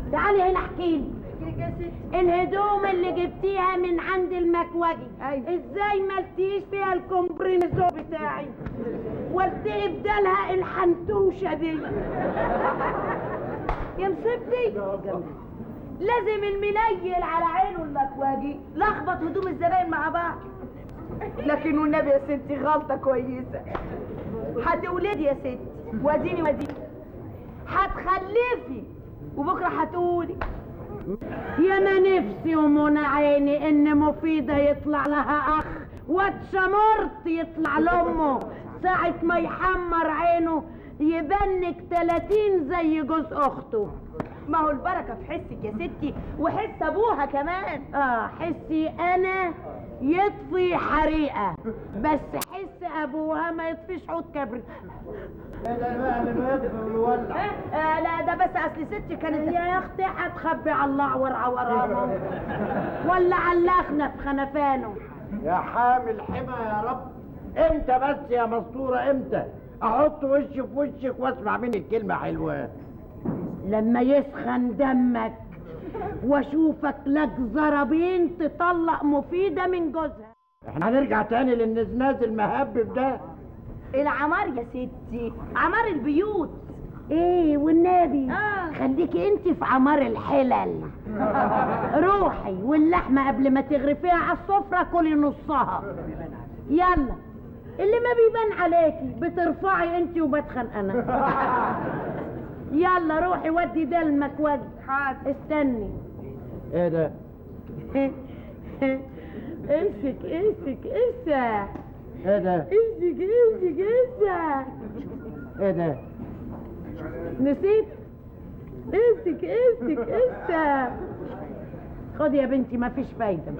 تعالي هنا احكي لي الهدوم اللي جبتيها من عند المكوجي أيوة. ازاي ما لقيتيش فيها الكومبرينزو بتاعي والتقي بدالها الحنتوشه دي يا مصيبتي لازم المنيل على عينه المكواجي لخبط هدوم الزباين مع بعض لكن والنبي يا ستي غلطة كويسة هتولدي يا ستي واديني واديني هتخلفي وبكرة هتقولي يا ما نفسي ومنى عيني ان مفيدة يطلع لها اخ واتشمرت يطلع لامه ساعة ما يحمر عينه يبنك تلاتين زي جوز اخته ما هو البركة في حسك يا ستي وحس ابوها كمان اه حسي انا يطفي حريقة بس حس ابوها ما يطفيش عود كبريت آه لا ده بس اصل ستي كانت يا اختي هتخبي على الاعور عورانه ولا علقنا في خنفانه يا حامل حمى يا رب امتى بس يا مسطورة امتى احط وشي في وشك واسمع منك كلمة حلوة لما يسخن دمك واشوفك لك زرابين تطلق مفيدة من جوزها احنا هنرجع تاني للنزناز المهبب ده العمار يا ستي عمار البيوت ايه والنبي آه. خليكي انت في عمار الحلل روحي واللحمة قبل ما تغرفيها على السفرة كلي نصها يلا اللي ما بيبان عليكي بترفعي انت وبتخن انا يلا روحي ودي ده المكوج حاضر استني ايه ده امسك امسك اسا ايه ده امسك امسك اسا ايه ده نسيت امسك امسك اسا خدي يا بنتي ما فيش فايدة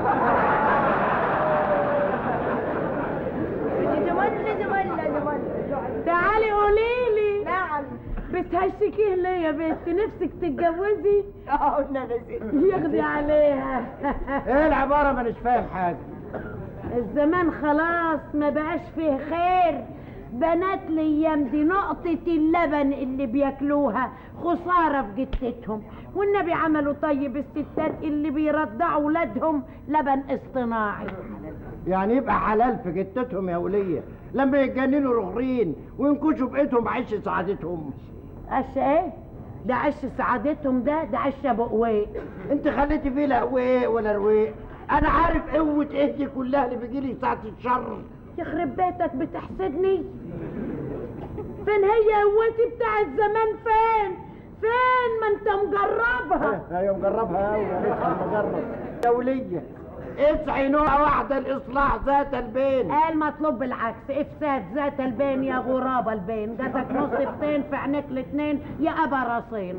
زمن زمن زمن تعالي قولي لي نعم بتهشكيه ليه يا بنتي نفسك تتجوزي اه والنبي يا ستي ياخدي عليها ايه العبارة ما مش فاهم حاجة الزمان خلاص ما بقاش فيه خير بنات الايام دي نقطة اللبن اللي بياكلوها خسارة في جتتهم والنبي عملوا طيب الستات اللي بيرضعوا ولادهم لبن اصطناعي يعني يبقى حلال في جتتهم يا ولية لما يتجننوا رخرين وينكشوا بقيتهم عيش سعادتهم عش ايه ده عش سعادتهم ده ده عش ابو قوي انت خليتي فيه لا رواق ولا رواق انا عارف قوة اهدي كلها اللي بيجيلي ساعة الشر يخرب بيتك بتحسدني فين هي قوتي بتاعت زمان فين فين ما انت مجربها ايوه مجربها يا ريتها مجرب يا ولية اسعي نوع واحدة لإصلاح ذات البين قال مطلوب بالعكس افساد ذات البين يا غراب البين جاتك نصبتين في عينيك الاتنين يا ابا راسين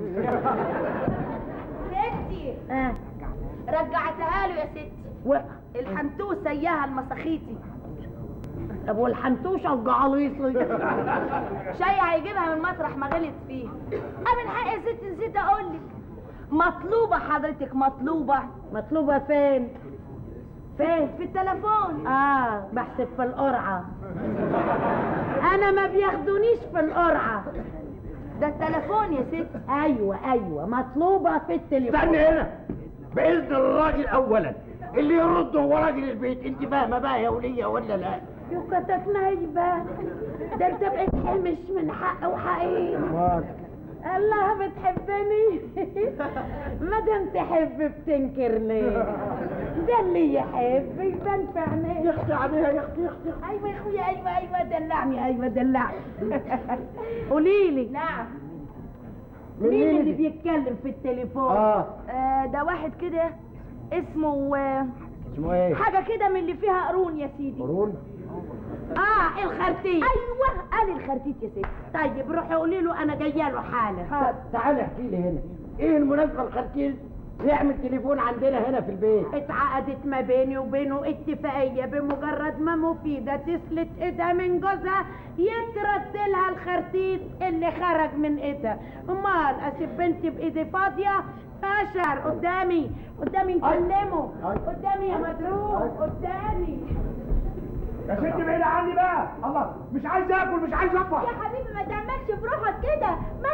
ستي اه رجعتها له يا ستي و... الحنتوس اياها المساخيتي طب والحنتوشه الجعليصي شاي هيجيبها من مطرح ما غلط فيه قبل حق يا ستي نسيت اقول لك مطلوبة حضرتك مطلوبة مطلوبه فين فين في التليفون اه بحسب في القرعه انا ما بياخدونيش في القرعه ده التليفون يا ستي ايوه ايوه مطلوبه في التليفون استني هنا بإذن الراجل أولا اللي يرد هو راجل البيت انت فاهمة بقى يا ولية ولا لا يوكتك نايبه ده انت بقيت حمش من حق وحقيقي الله بتحبني ما دام تحب بتنكر ليه ده اللي يحب يبان في عينيه يخشى عليها يا اختي يا اختي ايوه يا اخويا ايوه ايوه دلعني ايوه دلعني قولي لي نعم مين اللي بيتكلم في التليفون اه آه ده واحد كده اسمه آه، اسمه ايه حاجة كده من اللي فيها قرون يا سيدي قرون اه الخرتيت ايوه قال الخرتيت يا ستي طيب روحي قولي له انا جايه له حالا تعالى احكي لي هنا ايه المناسبة الخرتيل يعمل تليفون عندنا هنا في البيت اتعقدت ما بيني وبينه اتفاقية بمجرد ما مفيدة تسلت ايدها من جوزها يترد لها الخرتيت اللي خرج من ايدها امال اسيب بنتي بايدي فاضية فشر قدامي قدامي نكلمه أي. قدامي يا مدروب قدامي يا ست بعيد عني بقى الله مش عايز اكل مش عايز افرح يا حبيبي ما تعملش في روحك كده مال الاكل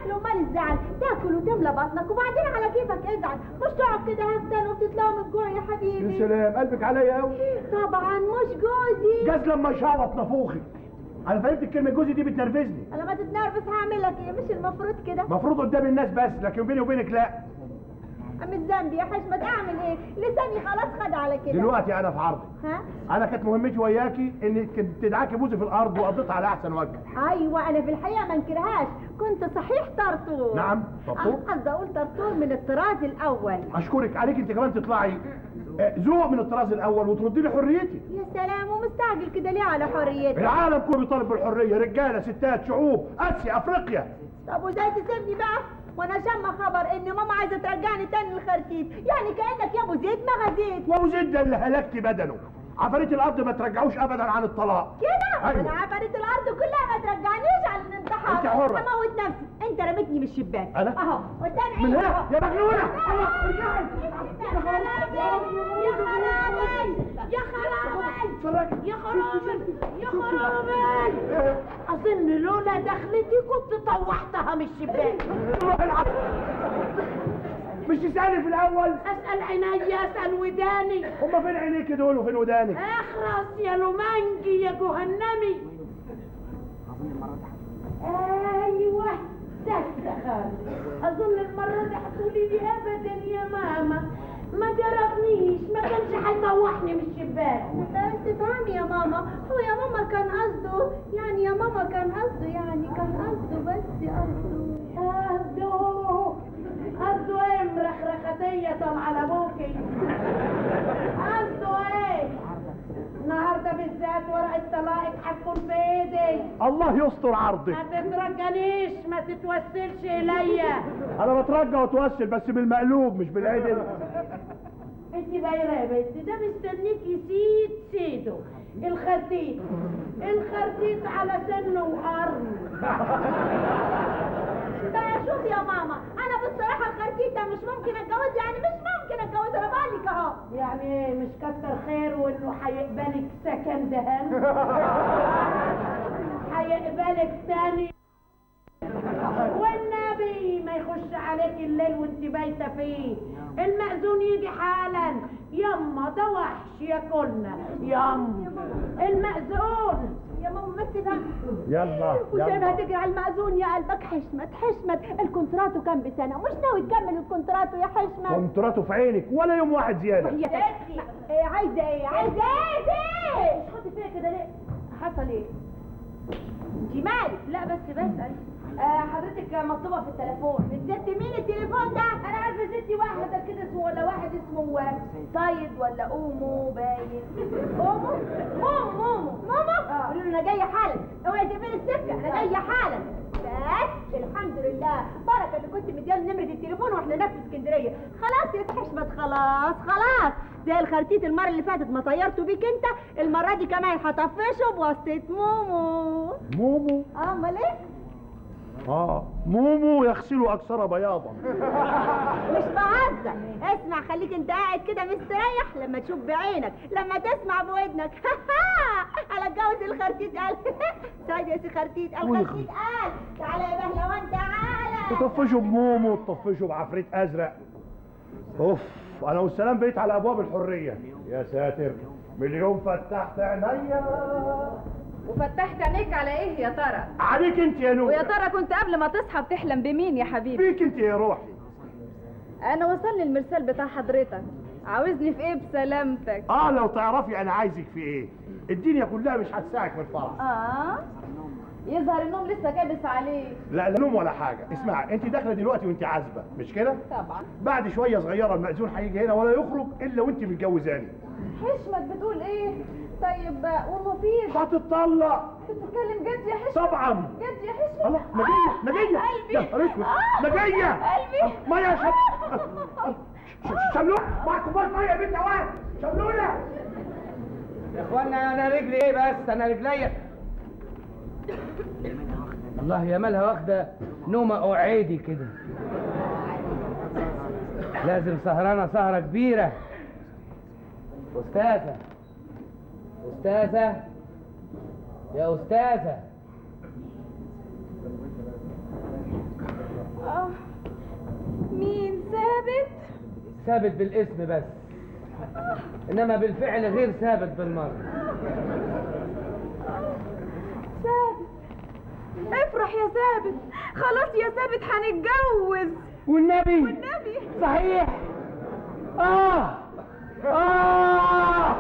الاكل ومال الزعل تاكل وتملى بطنك وبعدين على كيفك ازعل مش تقعد كده هفتان وبتتلاقى من الجوع يا يا حبيبي سلام قلبك عليا قوي طبعا مش جوزي جاز لما يشعوط نافوخي انا فهمت الكلمه جوزي دي بتنرفزني انا ما تتنرفز هعمل لك ايه مش المفروض كده المفروض قدام الناس بس لكن بيني وبينك لا مش ذنبي يا حشمت اعمل ايه لساني خلاص خد على كده دلوقتي انا في عرضك ها انا كانت مهمتي وياكي انك تدعكي بوزي في الارض وقضيتها على احسن وجه ايوه انا في الحقيقه ما انكرهاش كنت صحيح طرطور نعم، طرطور؟ أه، قصدي اقول طرطور من الطراز الاول اشكرك عليك انت كمان تطلعي آه، ذوق من الطراز الاول وتردي لي حريتي يا سلام ومستعجل كده ليه على حريتك العالم كله بيطالب بالحريه رجاله ستات شعوب اسيا افريقيا طب وازاي تسيبني بقى وانا شامه خبر ان ماما عايزه ترجعني تاني للخرتيت يعني كانك يا ابو زيد ما غزيت وابو زيد ده اللي هلكت بدنه عفاريت الارض ما ترجعوش ابدا عن الطلاق كده أيوة. انا عفرت الارض كلها ما ترجعنيش على الانتحار أنت حرة. هموت نفسي انت رميتني من الشباك أنا؟ اهو قدام من عيني هنا أهو. يا مجنونه يا خرابي يا خرابي يا خرابي يا خرابي يا خرابي اظن لولا دخلتي كنت طوحتها من الشباك روح العصر مش تسالني في الاول اسال عيني اسال وداني هما فين عينيك دول وفين ودانك اخرس يا لومانجي يا جهنمي ايوه سخر اظن المره دي هتقولي لي ابدا يا ماما ما ضربنيش ما كانش هيطوحني من الشباك بس افهمي يا ماما هو يا ماما كان قصده يعني يا ماما كان قصده يعني كان قصده بس قصده قصده قصده ايه مرخرختية على ابوكي قصده ايه النهارده بالذات ورقة طلاقك هتكون في ايدي الله يستر عرضك ما تترجنيش ما تتوسلش اليا انا بترجى واتوسل بس بالمقلوب مش بالعدل انت بايره يا بنتي ده مستنيكي سيد سيده الخرتيت الخرتيت على سنه وقرن ده شوف يا ماما انا بصراحه الخرتيت ده مش ممكن اتجوز يعني مش ممكن اتجوز انا بقول لك اهو يعني ايه مش كتر خير وانه هيقبلك سكند هاند هيقبلك تاني والنبي ما يخش عليك الليل وانت بايته فيه المأذون يجي حالا يما ده وحش ياكلنا يما المأذون يا ماما بس افهم يلا وسايبها يلا تجري على المأذون يا قلبك حشمت حشمت الكونتراتو كان بسنه مش ناوي تكمل الكونتراتو يا حشمت كونتراته في عينك ولا يوم واحد زياده يا ستي ايه عايزه ايه عايزه ايه ايه تحطي فيا كده ليه حصل ايه انت مالك لا بس بسال آه حضرتك مطلوبه في التليفون الست مين التليفون ده انا عارفه ستي واحده كده اسمه ولا واحد اسمه سيد ولا اومو باين اومو مومو مومو مومو قولوا له انا جايه حالا اوعي تقفلي السكه انا جايه حالا بس الحمد لله بركه اللي كنت مدياله نمره التليفون واحنا هناك في اسكندريه خلاص يا حشمت خلاص خلاص زي الخرتيت المره اللي فاتت ما طيرته بيك انت المره دي كمان هطفشه بواسطه مومو مومو اه امال ايه اه مومو يغسل اكثر بياضا مش بهزر اسمع خليك انت قاعد كده مستريح لما تشوف بعينك لما تسمع بودنك على اتجوز الخرتيت قال سعيد يا سي خرتيت الخرتيت قال تعالى يا بهلوان تعالى تطفشوا بمومو وتطفشوا بعفريت ازرق اوف انا والسلام بقيت على ابواب الحريه يا ساتر من اليوم فتحت عينيا وفتحت عينيك على ايه يا ترى عليك انت يا نور ويا ترى كنت قبل ما تصحى بتحلم بمين يا حبيبي فيك انت يا روحي انا وصلني المرسال بتاع حضرتك عاوزني في ايه بسلامتك اه لو تعرفي انا عايزك في ايه الدنيا كلها مش هتساعك في الفرح اه يظهر النوم لسه كابس عليك لا لا نوم ولا حاجه اسمعي انت داخله دلوقتي وانت عازبه مش كده طبعا بعد شويه صغيره المأذون هيجي هنا ولا يخرج الا وانت متجوزاني حشمت بتقول ايه طيب ومفيد هتطلق بتتكلم جد يا حشمت طبعا جد يا حشمت الله نجية نجية قلبي. يا نهار اسود نجية قلبي. ما يا شب شملولة معك كوباية مية يا بنت عواد شملولة يا اخوانا انا رجلي ايه بس انا رجليا الله يا مالها واخده نومه قعيدي كده لازم سهرانه سهره كبيره استاذه استاذه يا استاذه ثابت بالاسم بس انما بالفعل غير ثابت بالمره ثابت افرح يا ثابت خلاص يا ثابت هنتجوز والنبي والنبي صحيح اه اه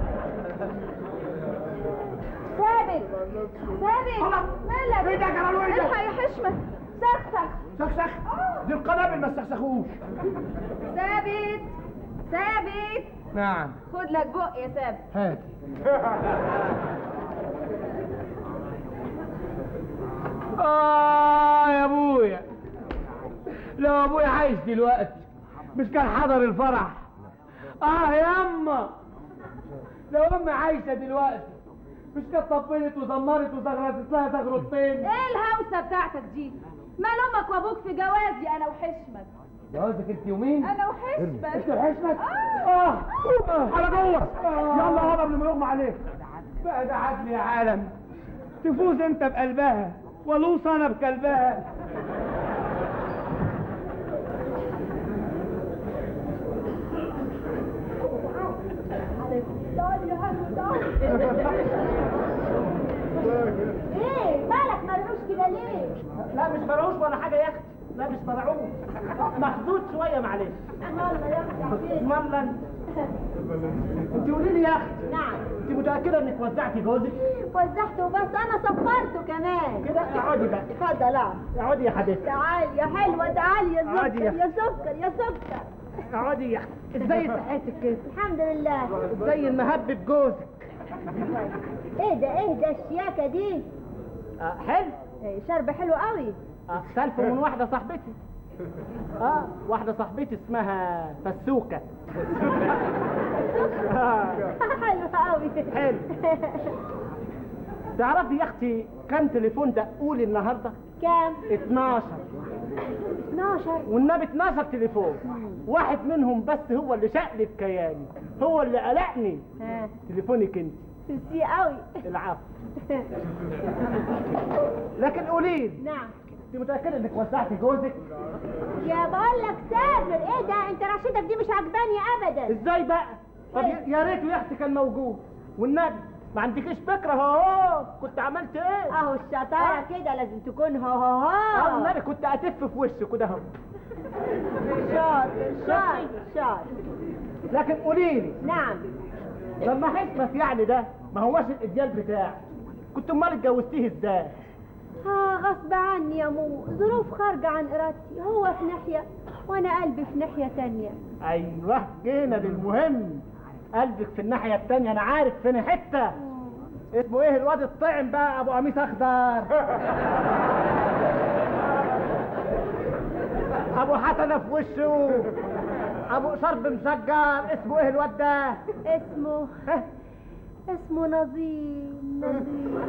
ثابت ثابت مالك ايه ده يا جلال وإيه ده؟ الحق يا حشمة سخسخ سخسخ دي القنابل ما استخسخوش ثابت ثابت نعم خد لك بق يا ثابت هات آه يا أبويا لو أبويا عايش دلوقتي مش كان حضر الفرح آه ياما لو أمي عايشة دلوقتي مش كانت طبلت وزمرت وزغرتت لها زغرتين ايه الهوسة بتاعتك دي مال امك وابوك في جوازي انا وحشمت جوازك انت يومين انا وحشمت انت وحشمت آه. اه على جوه يلا هرب قبل ما يغمى عليك بقى ده عدل يا عالم تفوز انت بقلبها ولوص انا بكلبها ايه مالك مرعوش كده ليه لا مش مرعوش ولا حاجه يا اختي لا مش مرعوش مخدود شويه معلش الله يا اختي مالا انت قولي لي يا اختي نعم انت متاكده انك وزعتي جوزك وزعته بس انا صفرته كمان كده اقعدي بقى اتفضل اقعد اقعدي يا حبيبتي تعال يا حلوه تعال يا عادي سكر يا يا سكر يا سكر اقعدي يا اختي ازاي صحتك كده الحمد لله ازاي مهبب جوزك ايه ده ايه ده الشياكه دي آه حلو إيه، شرب حلو قوي آه سالفه من واحده صاحبتي اه واحده صاحبتي اسمها فسوكه آه. حلو قوي حلو. تعرفي يا اختي كم تليفون دقولي النهارده كام 12 12 والنبي 12 تليفون واحد منهم بس هو اللي شقلب كياني هو اللي قلقني ها تليفونك انت تسي قوي العفو لكن قولي لي نعم انت متاكده انك وزعتي جوزك يا بقول لك سافر ايه ده انت رشيدك دي مش عجباني ابدا ازاي بقى طب يا- يا ريت يا اختي كان موجود والنبي ما عندكيش فكره اهو كنت عملت ايه اهو الشطاره كده لازم تكون هو هو اه هو والنبي كنت اتف في وشه كده اهو شاطر شاطر شاطر لكن قولي لي نعم لما حسبك يعني ده ما هوش الاجيال بتاعك كنت امال اتجوزتيه ازاي ها غصب عني يا مو ظروف خارجة عن إرادتي هو في ناحية وأنا قلبي في ناحية تانية ايوه جينا للمهم قلبك في الناحيه التانية انا عارف فين حته اسمه ايه الواد الطعم بقى ابو قميص اخضر ابو حسنه في وشه ابو شرب مسجر اسمه ايه الواد ده اسمه ها؟ اسمه نظيم نظيم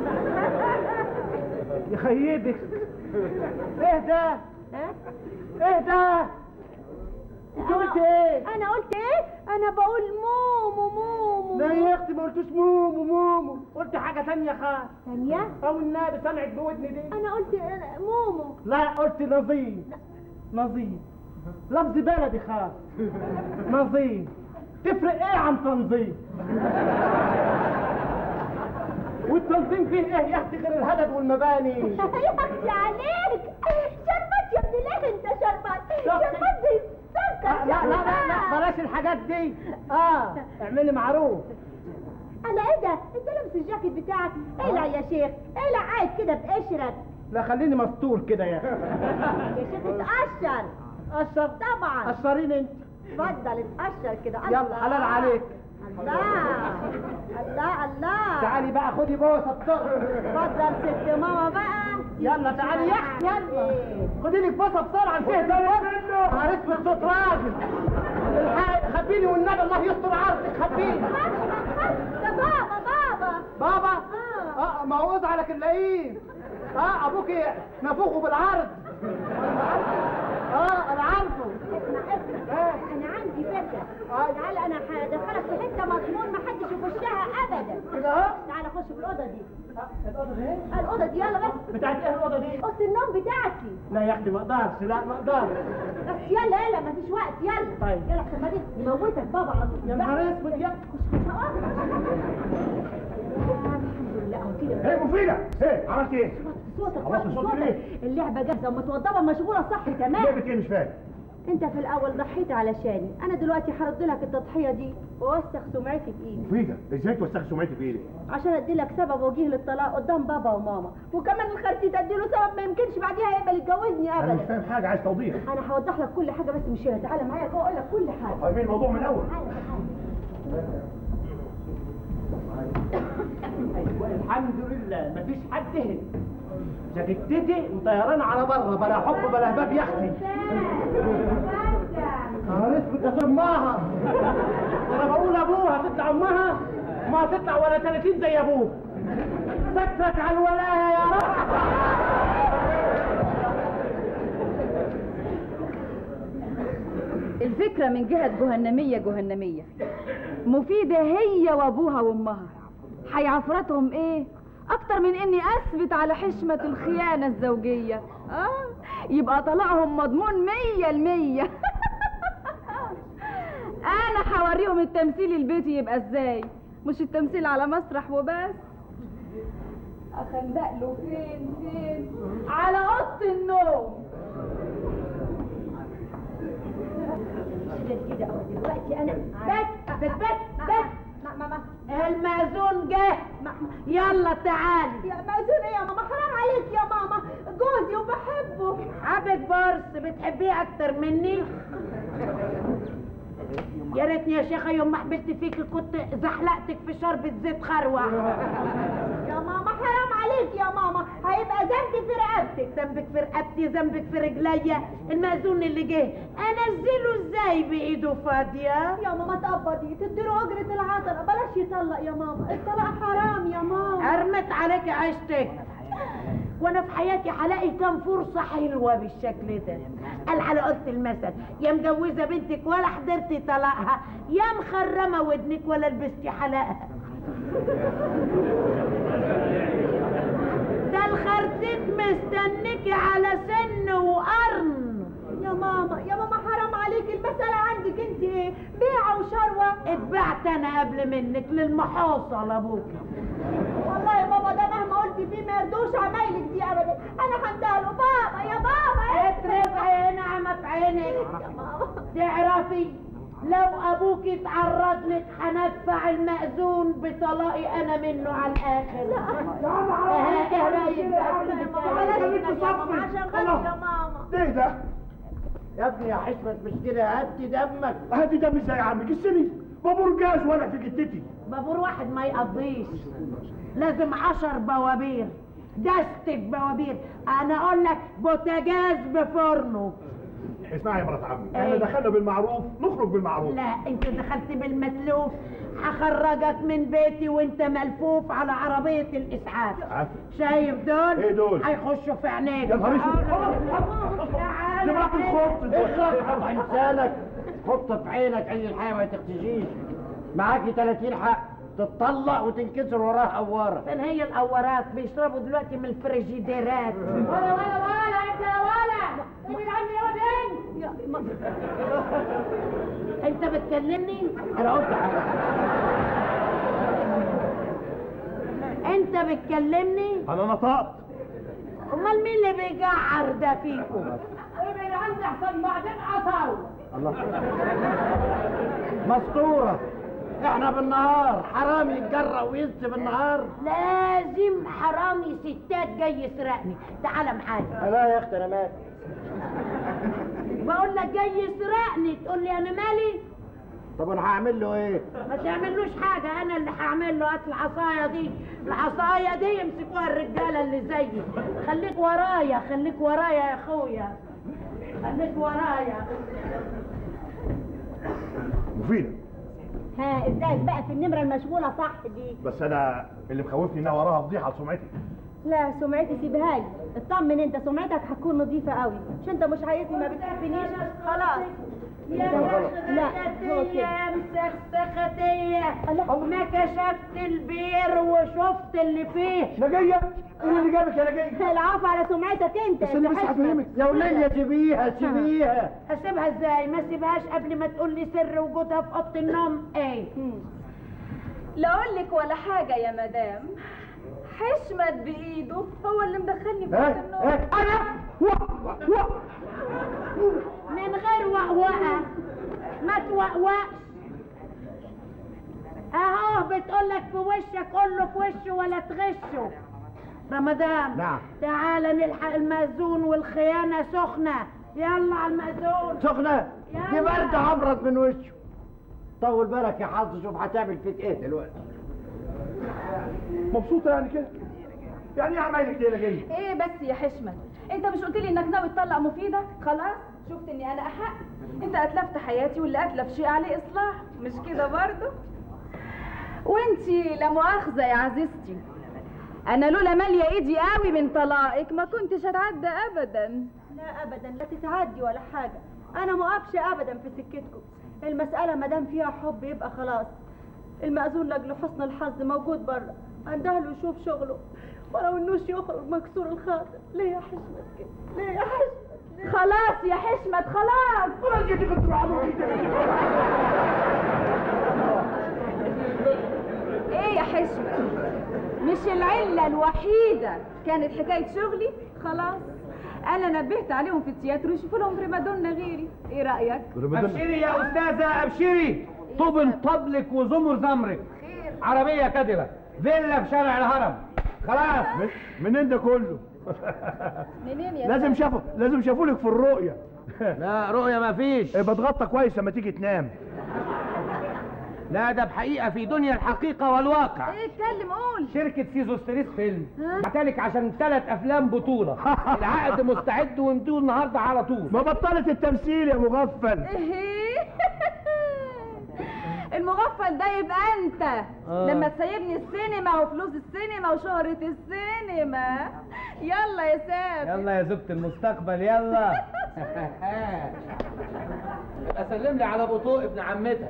يخيبك ايه ده ها؟ ايه ده انت قلت ايه أنا قلت إيه؟ أنا بقول مومو مومو لا يا اختي ما قلتوش مومو مومو قلت حاجه تانية خالص ثانية او النبي سمعت بودني دي أنا قلت آه، مومو لا قلت نظيم نظيم لفظ بلدي خاص نظيم تفرق ايه عن تنظيم والتنظيم فيه ايه يا اختي غير الهدد والمباني يا أختي عليك شربت يا ابن ليه أنت شربت شربت زي السكر لا لا لا لا بلاش الحاجات دي اه اعملي معروف أنا إيه ده؟ أنت لابس الجاكيت بتاعك إقلع يا شيخ إقلع قاعد كده بقشرك لا خليني مستور كده يا اخي يا شيخ اتقشر قشر طبعا قشريني انت اتفضل اتقشر كده يلا الله. حلال عليك الله الله الله تعالي بقى خدي بوسه بسرعه اتفضل ست ماما بقى يلا تعالي يا اختي يلا إيه. خدي لك بوسه بسرعه فيه ده منه هنسمع صوت راجل الحق خبيني والنبي الله يستر عرضك خبيني ده بابا بابا بابا آه. اه موعوز على كلاقيه اه ابوكي نفوخه بالعرض اه انا عارفه اسمع اسمع آه. انا عندي فكره آه. تعال انا هدخلك في حته مضمون ما حدش يخشها ابدا ابدا كده اهو تعالى خش في الاوضه دي الاوضه دي إيه؟ الاوضه دي يلا بس بتاعت ايه الاوضه دي اوضه النوم بتاعتي لا يا اختي ما اقدرش لا ما اقدرش بس يلا يلا مفيش وقت يلا طيب. يلا عشان ما دي يموتك بابا على طول يا نهار اسود يا خش خش اهو الحمد لله اهو كده ايه مفيدة ايه عملت ايه صوتك عملت وطي صوت صوتك ليه؟ اللعبه جاهزه ومتوضبه مشغوله صح تمام لعبة ايه مش فاهم انت في الاول ضحيت علشاني انا دلوقتي هرد لك التضحيه دي واوسخ سمعتي بايدي مفيدة ازاي توسخ سمعتي في ايدك عشان ادي لك سبب وجيه للطلاق قدام بابا وماما وكمان الخرتيت ادي له سبب ما يمكنش بعديها يقبل يتجوزني انا مش ابدا فاهم حاجة عايز توضيح انا هوضح لك كل حاجه بس مش هنا تعالى معايا جوه اقول لك كل حاجه فاهمين الموضوع من الاول الحمد لله مفيش حد هنا جاكيتتي وطيران على بره بلا حب بلا هباب يا اختي نهار اسود يا امها انا بقول ابوها تطلع امها ما تطلع ولا 30 زي ابوه سترك على الولايه يا رب الفكرة من جهة جهنمية جهنمية مفيدة هي وابوها وامها هيعفرتهم ايه اكتر من اني اثبت على حشمة الخيانة الزوجية اه يبقى طلعهم مضمون مية المية انا هوريهم التمثيل البيتي يبقى ازاي مش التمثيل على مسرح وبس اخندق له فين فين على اوضه النوم كده كده اهو دلوقتي انا بت بت بت بت ما ما ما المأذون جه يلا تعالي يا مأذون ايه يا ماما حرام عليك يا ماما جوزي وبحبه حبك برص بتحبيه اكتر مني يا ريتني يا شيخه يوم ما حبلت فيك كنت زحلقتك في شربة زيت خروع يا ماما حرام عليك يا ماما هيبقى ذنبي في رقبتك ذنبك في رقبتي ذنبك في رجليا المأذون اللي جه انزله ازاي بايده فاضيه يا ماما تقبضي تديله اجرة العطر بلاش يطلق يا ماما الطلاق حرام يا ماما ارمت عليك عيشتك وانا في حياتي هلاقي كام فرصه حلوه بالشكل ده قال على قلت المثل يا مجوزه بنتك ولا حضرتي طلاقها يا مخرمه ودنك ولا لبستي حلقها ده الخرتيت مستنيكي على سن وقرن يا ماما يا ماما حرام عليك المسألة عندك انت ايه بيعة وشروة اتبعت انا قبل منك للمحاصة لابوك والله يا بابا ده مهما قلت فيه ما يردوش عمايلك دي ابدا انا هندهله بابا يا بابا اترفعي نعمة في عينك يا ماما تعرفي لو ابوك اتعرض لك هندفع المأذون بطلاقي انا منه على الاخر اه، ايه رايك بقى في البتاع؟ بلاش كده يا ماما عشان خاطر يا ماما ايه ده يا ابني يا حشمة مش كده هدي دمك هدي دم ازاي يا عم جسني بابور جاز وانا في جتتي بابور واحد ما يقضيش لازم عشر بوابير دستة بوابير انا اقول لك بوتاجاز بفرنه اسمعي يا مرات عمي احنا ايه؟ دخلنا بالمعروف نخرج بالمعروف لا انت دخلت بالمتلوف هخرجك من بيتي وانت ملفوف على عربية الاسعاف عارف. شايف دول ايه دول؟ هيخشوا في عينيك يا نهار اسود تعال. دي مرات الخط اخلص حط لسانك حط في عينك عين الحياة ما تختشيش معاكي 30 حق تتطلق وتنكسر وراها قوارة فين هي القورات بيشربوا دلوقتي من الفريجيديرات ولا ولا ولا انت يا ولا ابعد عني يا ودين يا ماما انت بتكلمني انا قلت حاجة انت بتكلمني انا نطقت امال مين اللي بيجعر ده فيكم ابعد عني احسن بعدين اصور الله مسطورة احنا بالنهار حرام يتجرأ ويزت بالنهار لازم حرامي ستات جاي يسرقني تعال معايا لا يا اختي انا مالي بقول لك جاي يسرقني تقول لي انا مالي طب انا هعمل له ايه ما تعملوش حاجة أنا اللي هعمل له هات العصاية دي العصاية دي يمسكوها الرجالة اللي زيي خليك ورايا خليك ورايا يا أخويا خليك ورايا مفيدة ها ازاي بقى في النمرة المشغولة صح دي بس انا اللي مخوفني انها وراها فضيحة لسمعتي لا سمعتي سيبها لي اطمن انت سمعتك هتكون نظيفة قوي مش انت مش عايزني ما بتحبنيش خلاص يا مسختية يا مسختية ما كشفت البير وشفت اللي فيه نجية ايه اللي جابك يا نجية العفو على سمعتك انت بس انا بس هفهمك يا ولية سيبيها سيبيها اسيبها ازاي ما اسيبهاش قبل ما تقول لي سر وجودها في اوضه النوم ايه لا اقول لك ولا حاجه يا مدام حشمت بايده هو اللي مدخلني في ايه اوضه النوم ايه انا وا وا من غير وقوقه ما توقوقش اهو بتقول لك في وشك قول له في وشه ولا تغشه رمضان نعم. تعال نلحق المأذون والخيانة سخنة يلا على المأذون سخنة دي يلا. برد عبرت من وشه طول بالك يا حظ شوف هتعمل فيك ايه دلوقتي مبسوطة يعني كده يعني ايه عمايلك دي يا نجية ايه بس يا حشمت انت مش قلت لي انك ناوي تطلع مفيده خلاص شفت اني انا احق انت اتلفت حياتي واللي اتلف شيء عليه اصلاح مش كده برضه وانتي لا مؤاخذه يا عزيزتي انا لولا ماليه ايدي قوي من طلاقك ما كنتش هتعدى ابدا لا ابدا لا تتعدي ولا حاجه انا ما اقفش ابدا في سكتكم المساله ما دام فيها حب يبقى خلاص المأذون لاجل حسن الحظ موجود بره عنده له يشوف شغله ولو انوش يخرج مكسور الخاطر ليه يا حشمت كده ليه يا حشمت خلاص يا حشمت خلاص خلاص يا تيجي تروح ايه يا حشمت مش العله الوحيده كانت حكايه شغلي خلاص انا نبهت عليهم في التياترو يشوفوا لهم بريمادونا غيري ايه رايك ابشري يا استاذه ابشري طوب طبلك وزمر زمرك عربيه كدبه فيلا في شارع الهرم خلاص منين ده كله منين يا لازم شافوا لازم شافولك في الرؤية لا رؤيه ما فيش إيه، بتغطى كويس لما تيجي تنام لا ده بحقيقه في دنيا الحقيقه والواقع ايه اتكلم قول شركة سيزو ستريس فيلم بعتلك عشان ثلاث أفلام بطولة العقد مستعد ومديه النهاردة على طول ما بطلت التمثيل يا مغفل ايه المغفل ده يبقى انت آه. لما تسيبني السينما وفلوس السينما وشهرة السينما يلا يا ساب يلا يا زبط المستقبل يلا يبقى سلم لي على بطوء ابن عمتك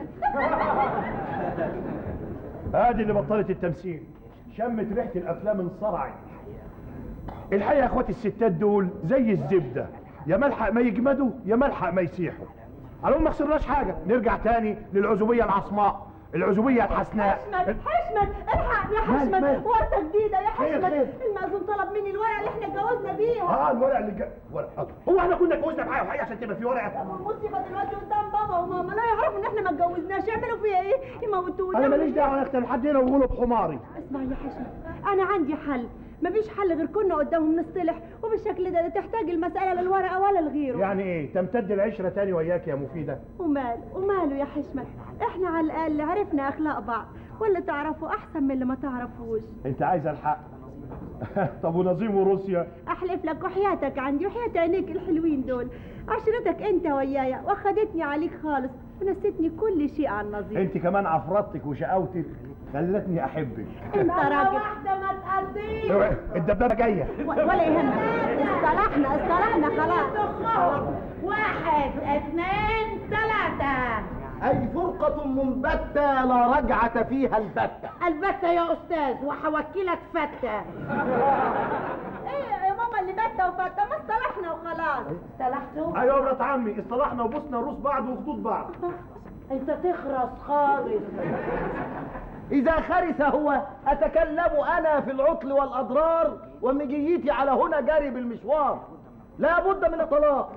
ادي اللي بطلت التمثيل شمت ريحه الافلام انصرعت الحقيقه يا اخواتي الستات دول زي الزبده يا ملحق ما يجمدوا يا ملحق ما يسيحوا على ما خسرناش حاجه نرجع تاني للعزوبيه العصماء العزوبيه الحسناء حشمت حشمت الحق يا مالك، حشمت مالك؟ ورطه جديده يا خير، حشمت خير. المأذون طلب مني الورقه اللي احنا اتجوزنا بيها اه الورقه اللي جا... ورقة. هو احنا كنا اتجوزنا معايا وحقيقه عشان تبقى في ورقه مصيبه دلوقتي قدام بابا وماما لا يعرفوا ان احنا ما اتجوزناش يعملوا فيها ايه يموتونا انا ماليش دعوه انا اختار لحد هنا وغلب حماري اسمع يا حشمت انا عندي حل مفيش حل غير كنا قدامهم نصطلح وبالشكل ده لا تحتاج المسألة للورقة ولا لغيره يعني ايه تمتد العشره تاني وياك يا مفيده وماله وماله يا حشمت احنا على الأقل عرفنا أخلاق بعض ولا تعرفوا أحسن من اللي ما تعرفوش انت عايزه الحق طب ونظيم وروسيا أحلف لك وحياتك عندي وحياة عينيك الحلوين دول عشرتك أنت ويايا واخدتني عليك خالص ونسيتني كل شيء عن نظير انت كمان عفرتك وشقاوتك خلتني احبك أنت راجل واحدة ما تقضيش اوعي، الدبابه جايه و- ولا يهمك اصطلحنا اصطلحنا خلاص تخهم واحد اثنين ثلاثة اي فرقة منبتة لا رجعة فيها البتة البتة يا أستاذ وحوكلك فتة ايه يا ماما اللي بتة وفتة ما اصطلحنا وخلاص صلحتوا ايوه يا ولاد عمي اصطلحنا وبوسنا روس بعض وخطوط بعض انت تخرس خالص إذا خرس هو أتكلم أنا في العطل والأضرار ومجيتي على هنا جاري بالمشوار لا بد من الطلاق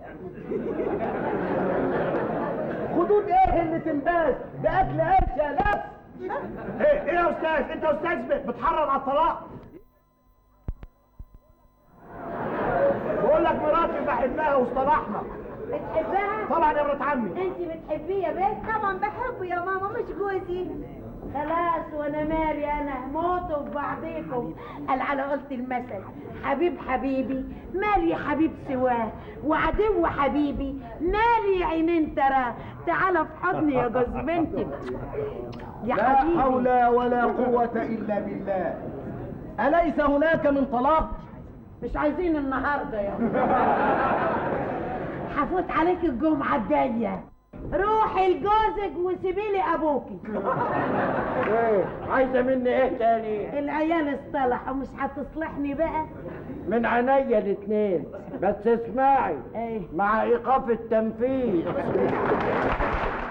خدود ايه اللي تنباس بأكل عيش يا ناس ايه ايه يا استاذ انت استاذ بتحرض على الطلاق بقول لك مراتي بحبها واصطلحنا بتحبها؟ طبعا يا ولاد عمي انت بتحبيه يا بنت؟ طبعا بحبه يا ماما مش جوزي خلاص وانا مالي انا موتوا في بعضيكم قال على قلت المثل حبيب حبيبي مالي حبيب سواه وعدو حبيبي مالي عينين تراه تعال في حضني يا جوز بنتي يا لا حبيبي حول ولا قوة إلا بالله أليس هناك من طلاق مش عايزين النهارده يا حفوت عليك الجمعه الجايه روحي لجوزك وسيبيلي ابوكي ايه عايزه مني ايه تاني العيال اصطلحوا مش هتصلحني بقى من عينيا الاتنين بس اسمعي ايه مع ايقاف التنفيذ